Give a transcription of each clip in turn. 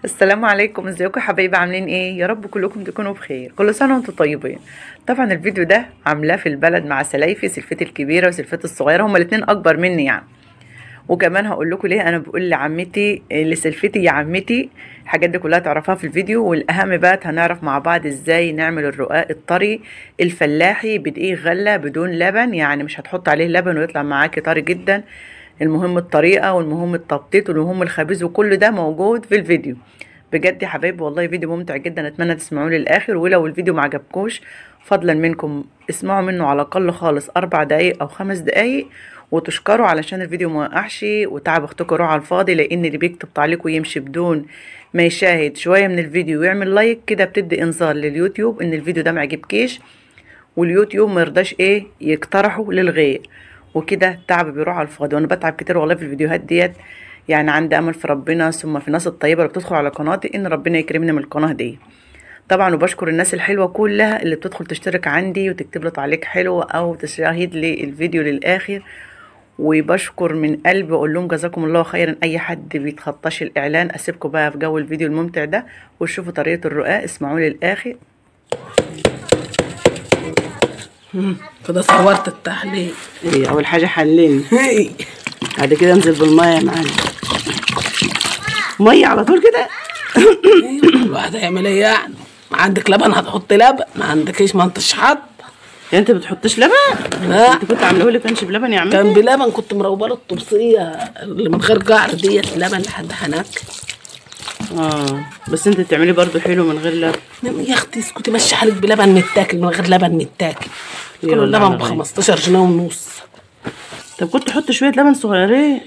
السلام عليكم ازيكم يا حبايبي عاملين ايه يا رب كلكم تكونوا بخير كل سنه وانتم طيبين طبعا الفيديو ده عاملاه في البلد مع سلايفي سلفتي الكبيره وسلفتي الصغيره هما الاتنين اكبر مني يعني وكمان هقول لكم ليه انا بقول لعمتي لسلفتي يا عمتي الحاجات دي كلها تعرفها في الفيديو والاهم بقى هنعرف مع بعض ازاي نعمل الرقاق الطري الفلاحي بدقيق غله بدون لبن يعني مش هتحط عليه لبن ويطلع معاكي طري جدا المهم الطريقه والمهم التبطيط والمهم الخبيز وكل ده موجود في الفيديو بجد يا حبايبي والله فيديو ممتع جدا اتمنى تسمعوه للاخر ولو الفيديو ما عجبكوش فضلا منكم اسمعوا منه على الاقل خالص اربع دقايق او خمس دقايق وتشكروا علشان الفيديو ما وقعش وتعب اختكم روح على الفاضي لان اللي بيكتب تعليق ويمشي بدون ما يشاهد شويه من الفيديو ويعمل لايك كده بتدي انذار لليوتيوب ان الفيديو ده ما عجبكيش واليوتيوب ما يرضاش ايه يقترحه للغير وكده تعب بيروح على الفاضي وانا بتعب كتير والله في الفيديوهات ديت يعني عندي امل في ربنا ثم في الناس الطيبه اللي بتدخل على قناتي ان ربنا يكرمني من القناه دي طبعا وبشكر الناس الحلوه كلها اللي بتدخل تشترك عندي وتكتب لي تعليق حلو او تشاهد لي الفيديو للاخر وبشكر من قلبي اقول لهم جزاكم الله خيرا اي حد بيتخطاش الاعلان اسيبكم بقى في جو الفيديو الممتع ده وشوفوا طريقه الرقاق اسمعوا لي للاخر كده صورت التحليل ايه اول حاجه حلين هي. بعد كده انزل بالميه يا معلم ميه على طول كده الواحد هيعمل ايه يعني ما عندك لبن هتحط لبن ما عندكش ما انتش حاط يعني انت بتحطش لبن لا انت كنت عامله لي كانش بلبن يا عم كان بلبن كنت مروبه له الطبسيه اللي من غير جعر ديت لبن لحد هناك اه بس انت بتعملي برضو حلو من غير لبن يا اختي اسكتي ماشي حالك بلبن متاكل من غير لبن متاكل يا كيلو والله اللبن على ب غير. 15 جنيه ونص طب كنت تحط شويه لبن صغيرين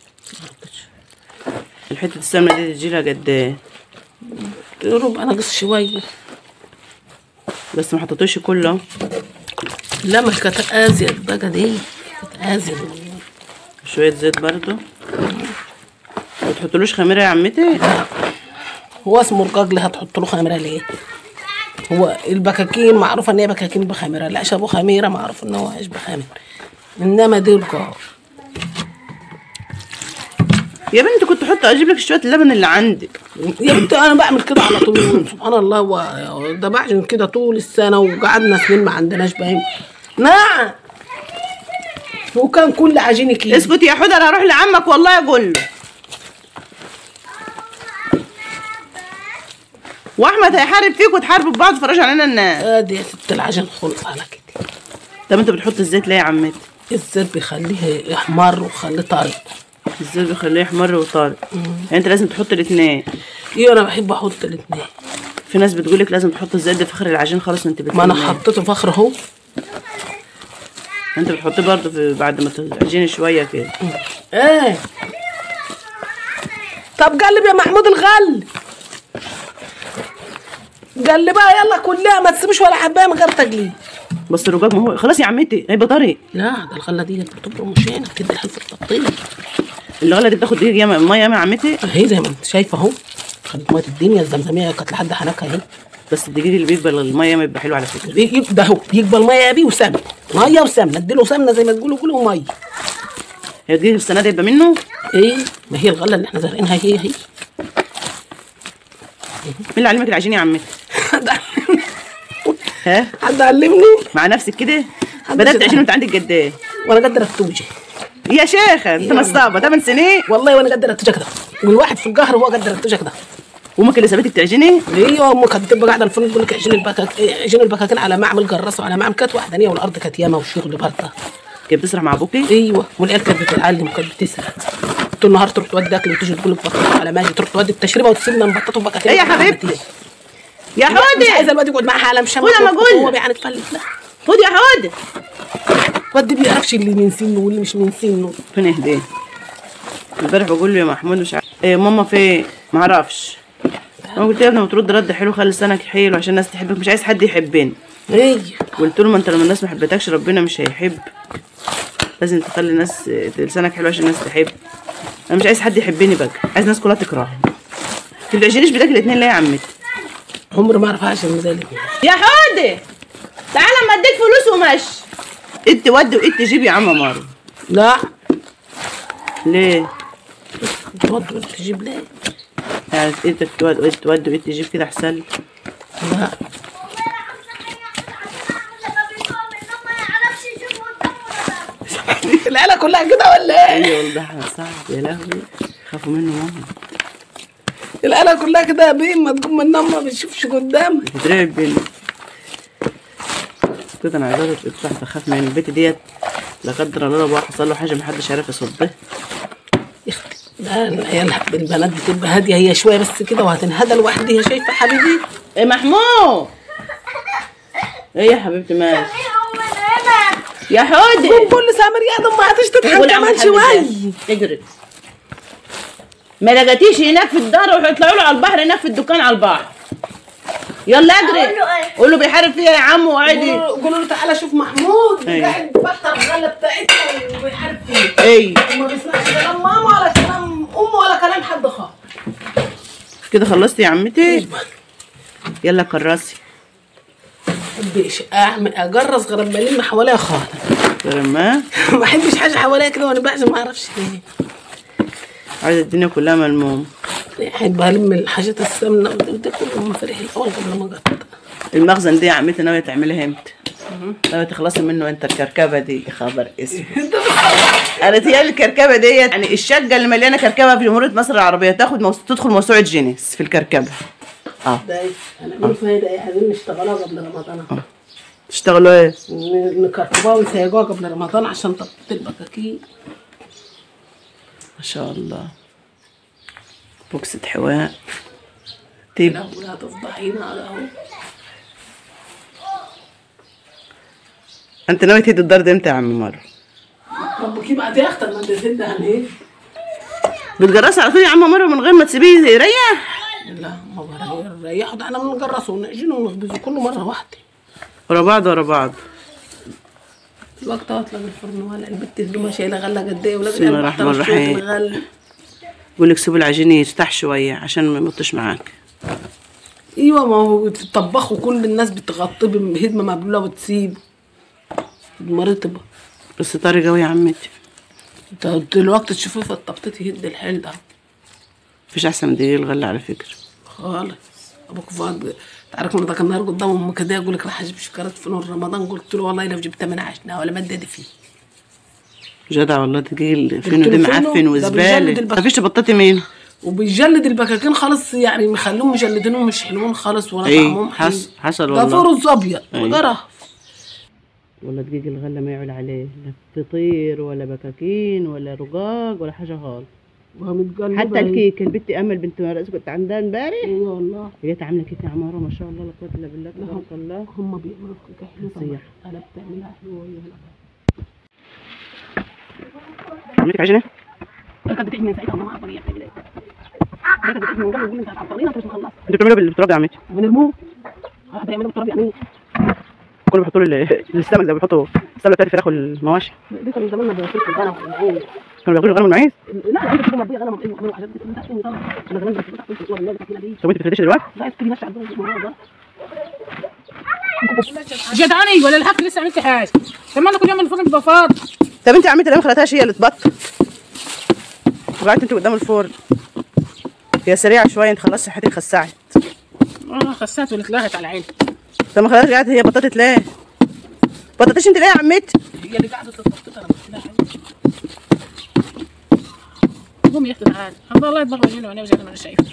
الحته السمنه دي تجي لها قد ايه ربع ناقص شويه بس ما حطيتوش كله لا ما كانت ازيد بقى دي كانت ازيد شويه زيت برضو ما تحطلوش خميره يا عمتي هو اسمه رقاق ليه هتحط له خميره ليه؟ هو البكاكين معروفه ان هي بكاكين بخميره لا ابو خميره معروف ان هو عيش بخميره انما دي رقاق يا بنتي كنت احط اجيب لك شويه اللبن اللي عندك يا بنتي انا بعمل كده على طول سبحان الله هو ده بعجن كده طول السنه وقعدنا سنين ما عندناش باين نعم وكان كل عجينه كيلو اسكت يا حوده انا هروح لعمك والله اقول له واحمد هيحارب فيك وتحاربوا ببعض فرج علينا الناس ادي يا ست العجين خلص على كده طب انت بتحط الزيت ليه يا عمتي الزيت بيخليه يحمر ويخليه طري الزيت بيخليه يحمر وطارق يعني انت لازم تحط الاثنين ايه انا بحب احط الاثنين في ناس بتقولك لازم تحط الزيت ده في اخر العجين خالص وانت ما انا بتعمليه. حطيته فخر اهو انت بتحطيه برضه في بعد ما تعجني شويه كده ايه طب قلب يا محمود الغل قلبها يلا كلها ما تسيبش ولا حبايه من غير تقليب بس الرجاج ما هو خلاص يا عمتي هيبقى طري لا ده الغله دي بتبقى مش هنا بتدي حس التبطيط الغله دي بتاخد دقيق ياما ميه ياما يا عمتي اهي زي ما انت شايفه اهو خدت ميه الدنيا الزمزميه كانت لحد هناك اهي بس الدقيق اللي بيقبل الميه ما بيبقى حلو على فكره بي- ده اهو بيقبل ميه يا بيه وسمنه ميه وسمنه اديله سمنه زي ما تقولوا كله ميه هي الدقيق السنه دي يبقى منه ايه ما هي الغله اللي احنا زارعينها هي هي مين اللي علمك العجين يا عمتي حد ها حد علمني مع نفسك كده حد بدات شد- تعجين وانت عندك قد ايه وانا قدر التوجه يا شيخه انت نصابه 8 سنين والله وانا قدر التوجه كده والواحد في القهر هو قدر التوجه كده وامك اللي سابتك تعجني ايوه امي كانت تبقى قاعده الفرن تقول لك عجين البكاك عجين البكاكين على معمل جرس وعلى معمل كانت وحدانيه والارض كانت ياما والشغل برضه كيف بتسرح مع ابوكي ايوه والعيال كانت بتتعلم وكانت بتسرق طول النهار تروح تودي اكل وتيجي تقول لك بططوا على ماجي تروح تودي التشريبه وتسيبنا نبططوا في بكاكين ايه يا حبيبتي يا مش حودي عايزه الواد يقعد معاها على مشامه خد أما أقول هو لك. بيعني تفلت لا خد يا حودي الواد ما بيعرفش اللي من سنه واللي مش من سنه فين اهديه امبارح بقول له يا محمود مش عارف ايه ماما فين ما اعرفش انا قلت له يا ابني ما ترد رد حلو خلي لسانك حلو عشان الناس تحبك مش عايز حد يحبني ايه قلت له ما انت لما الناس ما حبتكش ربنا مش هيحب لازم تخلي الناس لسانك حلو عشان الناس تحب انا مش عايز حد يحبني بقى عايز الناس كلها تكرهني انت بتعجنيش بدك الاثنين ليه يا عمتي عمري ما اعرف عشان ذلك يا حودي تعالى اما اديك فلوس ومشي انت ودي وانت جيب يا عم مارو لا ليه تودي ولا تجيب ليه يعني انت تود تود وانت تجيب كده احسن لك. لا العيله كلها كده ولا ايه؟ ايوه والله ده صعب يا لهوي خافوا منه ماما العيله كلها كده يا بيه ما تقوم من النوم ما بتشوفش قدامك بتترعب بينا كده انا عايزاها تطلع تخاف من البيت ديت لا قدر الله لو حصل له حاجه محدش عارف يصدها يا اختي لا العيال البنات بتبقى هاديه هي شويه بس كده وهتنهدى لوحدها شايفه حبيبي ايه محمود ايه يا حبيبتي مالك يا حودي كل سامر يا دم ما عادش تضحك كمان شويه اجري ما لقيتيش هناك في الدار ويطلعوا له على البحر هناك في الدكان على البحر يلا اجري قول له بيحارب فيها يا عم وقعدي قولوا قولوا له تعالى شوف محمود أيوة. قاعد بفتح الغله بتاعتنا وبيحارب فيه ايه وما بيسمعش كلام ماما ولا كلام امه ولا كلام حد خالص كده خلصتي يا عمتي يلا كراسي بحبش اعمل اجرس غير لما الم حواليا خالص لما ما بحبش حاجه حواليا كده وانا بعزم ما اعرفش ليه عايزه الدنيا كلها ملموم احب الم الحاجات السمنه وده كله من فريق الاول قبل ما اقطع المخزن دي يا عمتي ناويه تعمليها امتى؟ ناويه تخلصي منه انت الكركبه دي يا خبر اسود انا تيالي الكركبه ديت يعني الشقه اللي مليانه كركبه في جمهوريه مصر العربيه تاخد موس... تدخل موسوعه جينيس في الكركبه اه ده هنعمله فيها ده عايزين نشتغلها قبل رمضان أهو. تشتغلوا ايه؟ ن- نكركبوها ونسيجوها قبل رمضان عشان تبطل البكاكين ما شاء الله بوكسة حواء تيب لا ولا تفضحينا على اهو انت ناوي تهدي الدار دي امتى يا عم مره؟ ربك بعد يا اختي ما انت تهد عن ايه بتجرسي على طول يا عم مره من غير ما تسيبيه يريح لا ما بقى ريحوا ده احنا بنجرسه ونعجنه ونخبزه كله مره واحده ورا بعض ورا بعض الوقت اطلع من الفرن ولا البت هدومها شايله غله قد ايه ولا بسم الله الرحمن الرحيم. الغل بقول لك سيبوا العجين يرتاح شويه عشان ما يمطش معاك ايوه ما هو الطباخ وكل الناس بتغطيه بهدمه مبلوله وتسيب مرتبه بس طري قوي يا عمتي انت دلوقتي تشوفيه في التبطيط يهد الحيل ده مفيش احسن من دي الغله على فكره خالص ابوك فؤاد تعرف من ذاك النهار قدام امك كده يقول لك راح اجيب شكرات في نور رمضان قلت له والله لو جبت من عشنا ولا مدد فيه جدع والله دقيق فينو قلت دي له فينو؟ معفن ده وزباله بيجلد البك- مفيش تبططي مين وبيجلد البكاكين خالص يعني مخلوهم مجلدينهم مش حلوين خالص ولا ايه طعمهم حلو. حصل حصل ده والله فرز ابيض أيوة. وجرى والله دقيق الغله ما يعول عليه لا فطير ولا بكاكين ولا رقاق ولا حاجه خالص ومتقلبة حتى الكيك البت امل بنت مرقص كنت عندها امبارح ايوه والله لقيتها عامله كيك يا عماره ما شاء الله لا قوه الا بالله تبارك الله هم بيعملوا كيكه حلوه فظيع. طبعا انا بتعملها حلوه وهي عملت عجينه كانت بتحمي من ساعتها ماما عبريه بتعمل ايه كانت بتحمي من قبل يقول انت هتعطلينا انت مش مخلص انتوا بتعملوا بالتراب يا عمتي من المو هتعملوا بالتراب يعني كانوا بيحطوا له ال- السمك ده بيحطوا السمك بتاعت الفراخ والمواشي دي كان زماننا بنفرق الغنم والعين كانوا بياكلوا الغنم والمعيز لا عندك كده مربيه غنم والعين وحاجات دي كلها تحت طبعا انا زمان كنت بفتح في الصور اللي فينا دي طب انت بتفردش دلوقتي لا اشتري ماشي عندهم الموضوع ده جدعاني ولا الحق لسه عملت حاجه طب ما انا كل يوم الفرن بيبقى فاضي طب انت يا عمتي ليه ما خلتهاش هي اللي تبطل وقعدت انت قدام الفرن هي سريعه شويه انت خلصت حياتك خسعت اه خسات واللي اتلهت على عيني طب ما خلتهاش قاعده هي بططت ليه بططتش انت ليه يا عمتي هي اللي قاعده تتبطط انا قلت لها قوم يا اختي تعالى الحمد لله يطبخ وجهي وعيني وجهي انا شايفه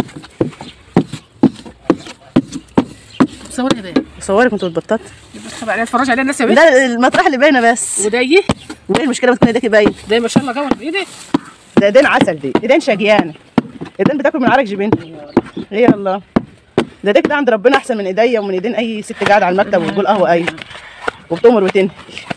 صوري ده صوري كنت بتبطط بتخبى عليها اتفرج عليها الناس يا بنت ده المطرح اللي باينه بس ودايه وايه المشكله بتكون ايديك باين ده ما شاء الله جول بايدي ده ايدين عسل دي ايدين شجيانه ايدين بتاكل من عرق جبينتي ايه الله ده ايديك ده عند ربنا احسن من ايديا ومن ايدين اي ست قاعده على المكتب وتقول قهوه اي وبتؤمر وتنهي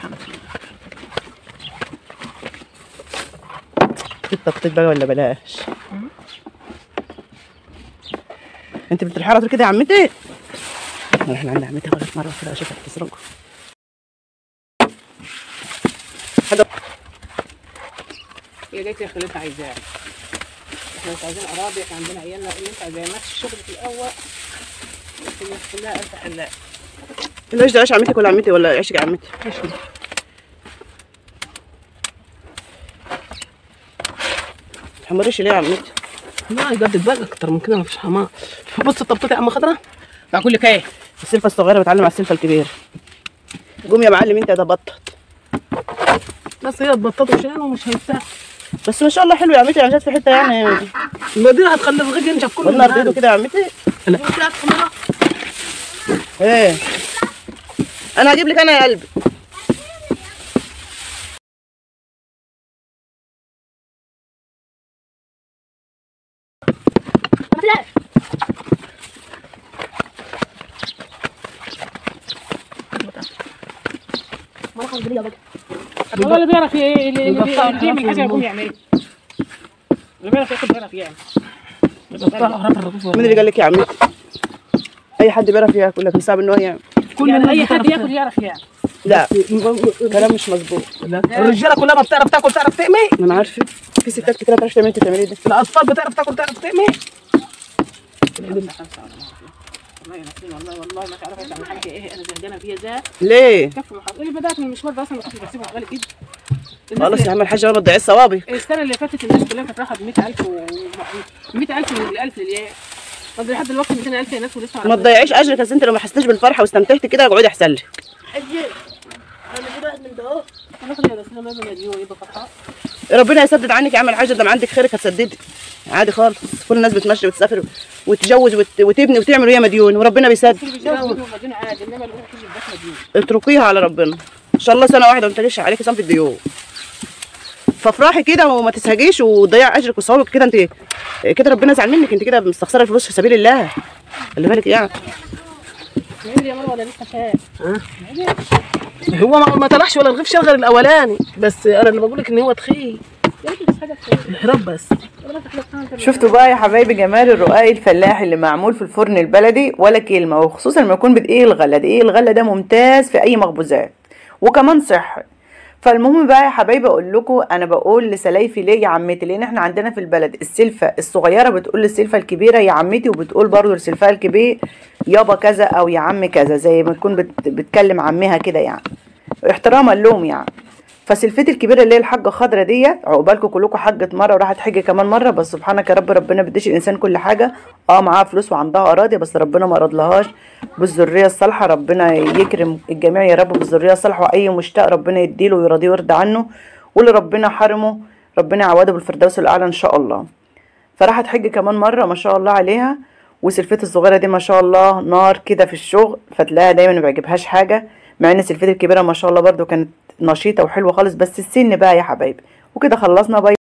التبطيط بقى ولا بلاش انت بتروحي على طول كده يا عمتي نروح عند عمتي ولا مره كده اشوفها بتسرقه هي ديت يا خليتها عايزاها احنا مش عايزين اراضي احنا عندنا عيالنا اللي انت عايزاه نفس الشغل في الاول بس الناس كلها انت حلاق العيش ده عيش عمتك ولا عمتي ولا عيشك يا عمتي حمريش ليه يا عمتي لا يقدر بقى اكتر من كده مفيش حمام بص الطبطات يا عم خضرة بقول لك ايه السلفه الصغيره بتعلم على السلفه الكبيره قوم يا معلم انت ده بطط بس هي تبططوا شيء ومش هيفتح بس ما شاء الله حلو يا عمتي يعني جت في حته يعني ما دي هتخلي الرغيف ينشف كله قلنا رديته كده يا عمتي لا ايه انا هجيب لك انا يا قلبي هو اللي بيعرف ي- اللي اللي بيقطعوا اللي بيعمل الحاجات حاجه يقوم مظبوط. يعمل اللي بيعرف ياخد بيعرف يعمل مين اللي قال لك يا عمتي اي حد بيعرف ياكل لكن صعب ان هو يعمل كل يعني الناس اي حد بتعرف ياكل يعرف يعمل لا م- م- كلام مش مظبوط لا. الرجاله كلها ما بتعرف تاكل تعرف تعمل ما انا عارفه في ستات كتير ما بتعرفش تعمل انت بتعملي ده الاطفال بتعرف تاكل تعرف تعمل والله يا نسرين والله والله ما تعرفي تعمل حاجه ايه انا زهقانه فيها ذات ليه كفي محاضرة اللي بدات من المشوار ده اصلا ما كنتش بسيبه غالي جدا الناس خلاص يا اللي- عم الحاجه ما تضيعيش صوابك السنه اللي فاتت الناس كلها كانت رايحه ب 100000 و 100000 من 1000 للياء طب لحد دلوقتي 200000 يا ناس ولسه ما تضيعيش اجرك بس انت لو ما حسيتش بالفرحه واستمتعتي كده اقعدي احسن لك هناخد يا نسرين لازم يديو يبقى فرحان ربنا يسدد عنك يا عم الحاجه ده ما عندك خيرك هتسددي عادي خالص كل الناس بتمشي وتسافر وتتجوز وت... وتبني وتعمل وهي مديون وربنا بيسدد اللي بيتجوز بيجي وبعدين عادي انما الامور تيجي بدخله ديون اتركيها على ربنا ان شاء الله سنه واحده وما تجيش عليكي صنف الديون فافرحي كده وما تسهجيش وتضيعي اجرك وصوابك كده انت كده ربنا يزعل منك انت كده مستخسره الفلوس في سبيل الله خلي بالك يعني نعمل يا مروه ولا لسه شاب هو ما, ما طلعش ولا رغيف شغل الاولاني بس انا اللي بقول لك ان هو تخين يا ريت بس حاجه كويسه اهرب بس والله في حاجه ثانيه شفتوا بقى يا حبايبي جمال الرقاق الفلاحي اللي معمول في الفرن البلدي ولا كلمة وخصوصا لما يكون بدقيق الغلة دقيق الغلة ده ممتاز في أي مخبوزات وكمان صحي فالمهم بقى يا حبايبي اقول لكم انا بقول لسلايفي ليه يا عمتي لان احنا عندنا في البلد السلفه الصغيره بتقول للسلفه الكبيره يا عمتي وبتقول برضو للسلفه الكبير يابا كذا او يا عم كذا زي ما تكون بت بتكلم عمها كده يعني احتراما لهم يعني فسلفتي الكبيره اللي هي الحاجه خضرا ديت عقبالكم كلكم حجت مره وراحت حج كمان مره بس سبحانك يا رب ربنا بيديش الانسان كل حاجه اه معاها فلوس وعندها اراضي بس ربنا ما رضلهاش بالذريه الصالحه ربنا يكرم الجميع يا رب بالذريه الصالحه واي مشتاق ربنا يديله ويرضيه ويرضى عنه واللي ربنا حرمه ربنا يعوضه بالفردوس الاعلى ان شاء الله فراحت حج كمان مره ما شاء الله عليها وسلفتي الصغيره دي ما شاء الله نار كده في الشغل فتلاقيها دايما ما بيعجبهاش حاجه مع ان سلفتي الكبيره ما شاء الله برضو كانت نشيطه وحلوه خالص بس السن بقى يا حبايبي وكده خلصنا باي